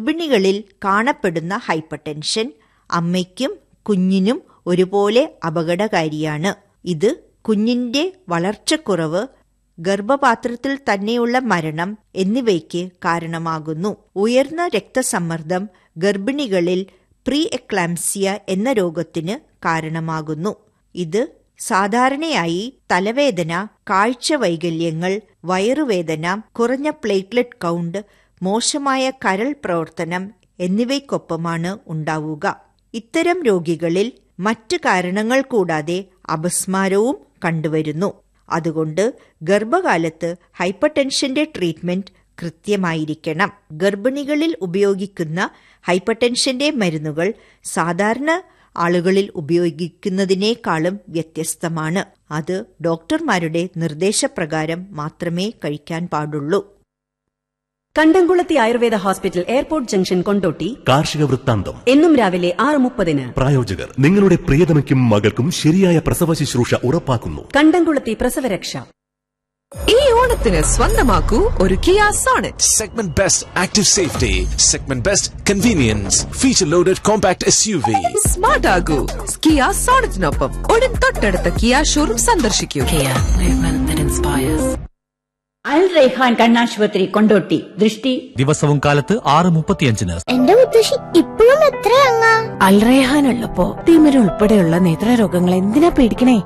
ഗർഭിണികളിൽ കാണപ്പെടുന്ന ഹൈപ്പർടെൻഷൻ അമ്മയ്ക്കും കുഞ്ഞിനും ഒരുപോലെ അപകടകാരിയാണ് ഇത് കുഞ്ഞിന്റെ വളർച്ചക്കുറവ് ഗർഭപാത്രത്തിൽ തന്നെയുള്ള മരണം എന്നിവയ്ക്ക് കാരണമാകുന്നു ഉയർന്ന രക്തസമ്മർദ്ദം ഗർഭിണികളിൽ പ്രീ എക്ലാംസിയ എന്ന രോഗത്തിന് കാരണമാകുന്നു ഇത് സാധാരണയായി തലവേദന കാഴ്ച വൈകല്യങ്ങൾ വയറുവേദന കുറഞ്ഞ പ്ലേറ്റ്ലെറ്റ് കൗണ്ട് മോശമായ കരൾ പ്രവർത്തനം എന്നിവയ്ക്കൊപ്പമാണ് ഉണ്ടാവുക ഇത്തരം രോഗികളിൽ മറ്റ് കാരണങ്ങൾ കൂടാതെ അപസ്മാരവും കണ്ടുവരുന്നു അതുകൊണ്ട് ഗർഭകാലത്ത് ഹൈപ്പർടെൻഷന്റെ ട്രീറ്റ്മെന്റ് കൃത്യമായിരിക്കണം ഗർഭിണികളിൽ ഉപയോഗിക്കുന്ന ഹൈപ്പർടെൻഷന്റെ മരുന്നുകൾ സാധാരണ ആളുകളിൽ ഉപയോഗിക്കുന്നതിനേക്കാളും വ്യത്യസ്തമാണ് അത് ഡോക്ടർമാരുടെ നിർദ്ദേശപ്രകാരം മാത്രമേ കഴിക്കാൻ പാടുള്ളൂ Kandamkulathy Ayurveda hospital airport junction Kondotty കാർഷിക വൃത്താന്തം എന്നും രാവിലെ ആറ് മുപ്പതിന് പ്രായോജകർ നിങ്ങളുടെ പ്രിയതമയ്ക്കും മകൾക്കും ശരിയായ പ്രസവ ശുശ്രൂഷ ഉറപ്പാക്കുന്നു കണ്ടംകുളത്തി പ്രസവരക്ഷ ഈ ഓണത്തിന് സ്വന്തമാക്കൂ ഒരു Kia Sonet Segment Best Active Safety, Segment Best Convenience, Feature Loaded Compact SUV. Smart ആകൂ കിയ സോണറ്റിനൊപ്പം ഉടൻ തൊട്ടടുത്ത കിയ ഷോറൂം സന്ദർശിക്കൂ അൽ റൈഹാൻ കണ്ണാശുപത്രി കൊണ്ടോട്ടി ദൃഷ്ടി ദിവസവും കാലത്ത് ആറ് മുപ്പത്തിയഞ്ചിന് എന്റെ മുത്തശ്ശി ഇപ്പോഴും എത്രയങ്ങ അൽറേഹാൻ ഉള്ളപ്പോ തിമിര ഉൾപ്പെടെയുള്ള നേത്രരോഗങ്ങൾ എന്തിനാ പേടിക്കണേ